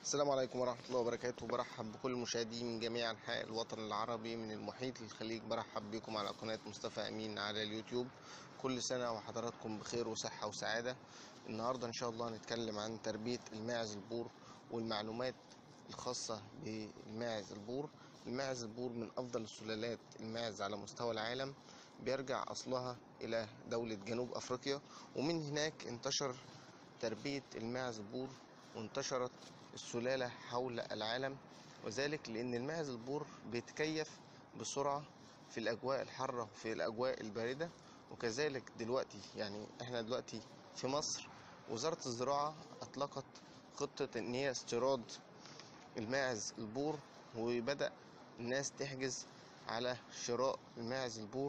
السلام عليكم ورحمة الله وبركاته برحب بكل المشاهدين من جميع أنحاء الوطن العربي من المحيط للخليج برحب بكم على قناة مصطفى أمين على اليوتيوب كل سنة وحضراتكم بخير وصحة وسعادة النهاردة إن شاء الله هنتكلم عن تربية الماعز البور والمعلومات الخاصة بالماعز البور الماعز البور من أفضل السلالات الماعز على مستوى العالم بيرجع أصلها إلى دولة جنوب أفريقيا ومن هناك انتشر تربية الماعز البور وانتشرت السلالة حول العالم وذلك لأن الماعز البور بيتكيف بسرعة في الأجواء الحارة وفي الأجواء الباردة وكذلك دلوقتي يعني احنا دلوقتي في مصر وزارة الزراعة أطلقت خطة إن هي استيراد الماعز البور وبدأ الناس تحجز على شراء الماعز البور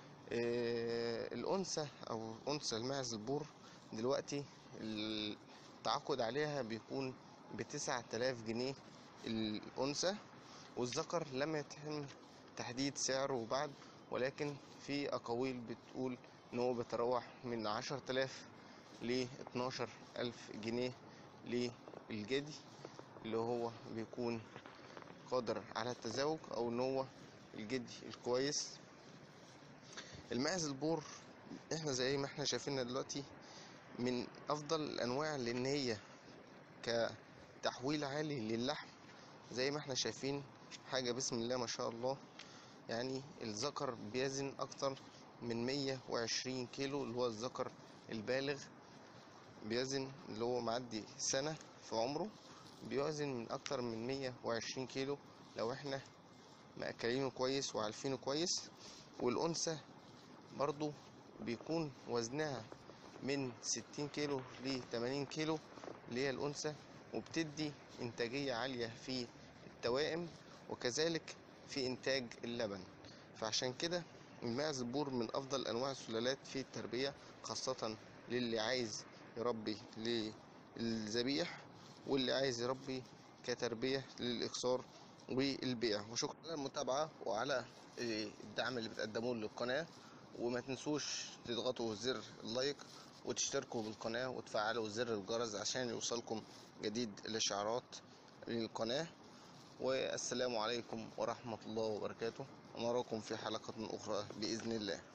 آه، الأنثى أو أنثى الماعز البور دلوقتي التعاقد عليها بيكون بتسعة آلاف جنيه الأنثى والذكر لم يتم تحديد سعره بعد ولكن في أقاويل بتقول إن هو بيتراوح من عشرة آلاف ل 12 ألف جنيه للجدي اللي هو بيكون قادر على التزاوج أو إن هو الجدي الكويس الماعز البور احنا زي ما احنا شايفينها دلوقتي من افضل الانواع لان هي كتحويل عالي للحم زي ما احنا شايفين حاجة بسم الله ما شاء الله يعني الذكر بيزن اكتر من 120 كيلو اللي هو الذكر البالغ بيزن اللي هو معدي سنة في عمره بيوزن من اكتر من 120 كيلو لو احنا مأكلينه كويس وعارفينه كويس والأنثى برضو بيكون وزنها من 60 كيلو ل 80 كيلو اللي هي الأنثى وبتدي إنتاجية عالية في التوائم وكذلك في إنتاج اللبن فعشان كده الماعز البور من أفضل أنواع السلالات في التربية خاصة للي عايز يربي للذبيح واللي عايز يربي كتربية للإكسار والبيع وشكرا على المتابعة وعلى الدعم اللي بتقدموه للقناة وما تنسوش تضغطوا زر اللايك وتشتركوا بالقناة وتفعلوا زر الجرس عشان يوصلكم جديد الإشعارات للقناة والسلام عليكم ورحمة الله وبركاته ونراكم في حلقة أخرى بإذن الله